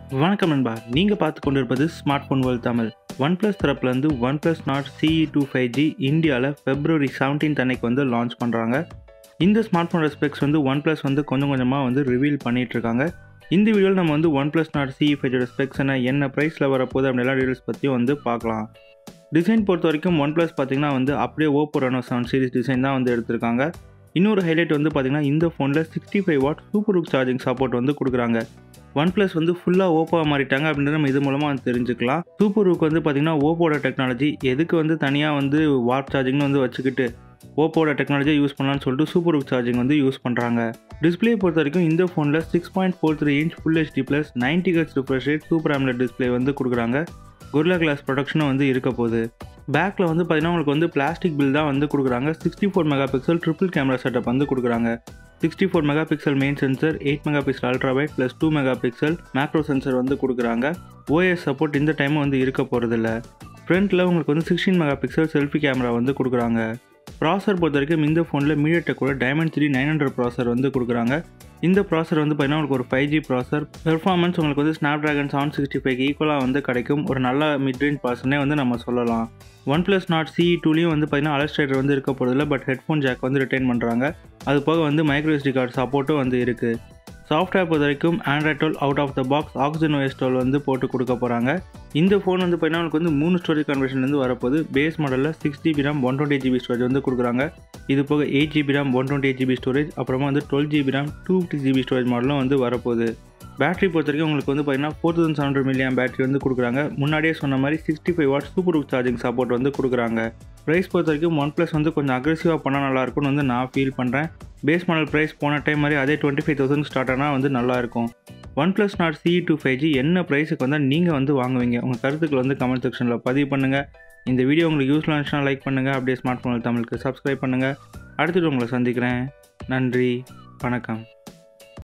வணக்கம் நண்பா நீங்கள் பார்த்து கொண்டிருப்பது smartphone world Tamil OnePlus தரப்புலேருந்து OnePlus Nord CE two five G இந்தியாவில் ஃபெப்ரவரி செவன்டீன்த் அன்னைக்கு வந்து லான்ச் பண்ணுறாங்க இந்த ஸ்மார்ட் ஃபோன் ஸ்பெக்ஸ் வந்து ஒன் ப்ளஸ் வந்து கொஞ்சம் கொஞ்சமாக வந்து ரிவீல் பண்ணிட்டு இருக்காங்க இந்த வீடியோவில் நம்ம வந்து OnePlus Nord CE five specs என்ன என்ன ப்ரைஸில் வரப்போகுது அப்படி எல்லா டீடைல்ஸ் பற்றியும் வந்து பார்க்கலாம் டிசைன் பொறுத்த வரைக்கும் ஒன் ப்ளஸ் பார்த்தீங்கன்னா வந்து அப்படியே Oppo Reno seven series design தான் வந்து எடுத்திருக்காங்க இன்னொரு ஹைலைட் வந்து பார்த்தீங்கன்னா இந்த ஃபோனில் சிக்ஸ்டி ஃபைவ் வாட் சூப்பர் ருக் சார்ஜிங் சப்போர்ட் வந்து கொடுக்குறாங்க ஒன் ப்ளஸ் வந்து ஃபுல்லாக ஓப்போவாக மாறிட்டாங்க அப்படின்றத நம்ம இது மூலமாக வந்து தெரிஞ்சுக்கலாம் சூப்பர் ருக் வந்து பார்த்திங்கன்னா ஓப்போட டெக்னாலஜி எதுக்கு வந்து தனியாக வந்து வாட் சார்ஜிங்னு வந்து வச்சுக்கிட்டு ஓப்போட டெக்னாலஜியை யூஸ் பண்ணலாம்னு சொல்லிட்டு சூப்பர் ருக் சார்ஜிங் வந்து யூஸ் பண்ணுறாங்க டிஸ்பிளே பொறுத்த வரைக்கும் இந்த ஃபோனில் six point four three inch full HD plus ninety H refresh rate super AMOLED display வந்து கொடுக்குறாங்க கொரில்லா கிளாஸ் ப்ரொடக்ஷனும் வந்து இருக்க போகுது பேக்கில் வந்து பார்த்தீங்கன்னா உங்களுக்கு வந்து பிளாஸ்டிக் பில் தான் வந்து கொடுக்குறாங்க sixty four megapixel triple camera setup வந்து கொடுக்குறாங்க sixty four megapixel main sensor eight megapixel ultra wide plus two megapixel macro sensor வந்து கொடுக்குறாங்க ஓஎஸ் சப்போர்ட் இந்த டைம் வந்து இருக்க போகிறதில்ல ஃப்ரண்ட்டில் உங்களுக்கு வந்து sixteen megapixel selfie camera வந்து கொடுக்குறாங்க ப்ராசர் பொறுத்த வரைக்கும் இந்த ஃபோனில் மீடியா கூட டைமண்ட் த்ரீ நைன் ஹண்ட்ரட் ப்ராசர் வந்து கொடுக்குறாங்க இந்த ப்ராசர் வந்து பார்த்தீங்கன்னா உங்களுக்கு ஒரு ஃபைவ் ஜி ப்ராசர் பெர்ஃபார்மன்ஸ் உங்களுக்கு வந்து Snapdragon seven sixty five ஈக்குவலாக வந்து கிடைக்கும் ஒரு நல்ல மிட் ரேஞ்ச் ப்ராசர்னே வந்து நம்ம சொல்லலாம் ஒன் ப்ளஸ் நாட் சிஇ டூலையும் வந்து பார்த்தீங்கன்னா அலஸ்ட்ரேட்டர் வந்து இருக்க போகிறதில்ல பட் ஹெட்ஃபோன் ஜாக் வந்து ரிட்டைன் பண்ணுறாங்க அது போக வந்து மைக்ரோ எஸ்டி கார்டு சப்போர்ட்டும் வந்து இருக்குது சாஃப்ட்வேர் பொறுத்த வரைக்கும் Android twelve out of the box oxygen OS twelve வந்து போட்டு கொடுக்க போகிறாங்க இந்த ஃபோன் வந்து பார்த்தீங்கன்னா உங்களுக்கு வந்து மூணு ஸ்டோரேஜ் கன்வர்ஷன்லேருந்து வரப்போது பேஸ் மாடலில் six GB RAM one twenty GB storage வந்து கொடுக்குறாங்க இது போக eight GB RAM one twenty eight GB storage அப்புறமா வந்து twelve GB RAM two fifty GB storage மாடலும் வந்து வரப்போகுது பேட்டரி பொறுத்த வரைக்கும் உங்களுக்கு வந்து பார்த்தீங்கன்னா four thousand seven hundred milliamp battery வந்து கொடுக்குறாங்க முன்னாடியே சொன்ன மாதிரி சிக்ஸ்டி ஃபைவ் வாட் சூப்பர் ரூக் சார்ஜிங் சப்போர்ட் வந்து கொடுக்குறாங்க ப்ரைஸ் பொறுத்த வரைக்கும் ஒன் ப்ளஸ் வந்து கொஞ்சம் அக்ரெசிவாக பண்ணால் நல்லாயிருக்கும்னு வந்து நான் ஃபீல் பண்ணுறேன் பேஸ் மாடல் ப்ரைஸ் போன டைம் மாதிரி அதே டுவெண்ட்டி ஃபைவ் தௌசண்ட் ஸ்டார்ட் ஆனால் வந்து நல்லாயிருக்கும் OnePlus Nord C two five G என்ன ப்ரைஸுக்கு வந்தால் நீங்கள் வந்து வாங்குவீங்க உங்கள் கருத்துக்கள் வந்து கமெண்ட் செக்ஷனில் பதிவு பண்ணுங்கள் இந்த வீடியோ உங்களுக்கு யூஸ்ஃபுல்லாக இருந்துச்சுன்னா லைக் பண்ணுங்கள் அப்படியே ஸ்மார்ட் ஃபோனில் தமிழுக்கு சப்ஸ்கிரைப் பண்ணுங்கள் அடுத்தது உங்களை சந்திக்கிறேன் நன்றி வணக்கம்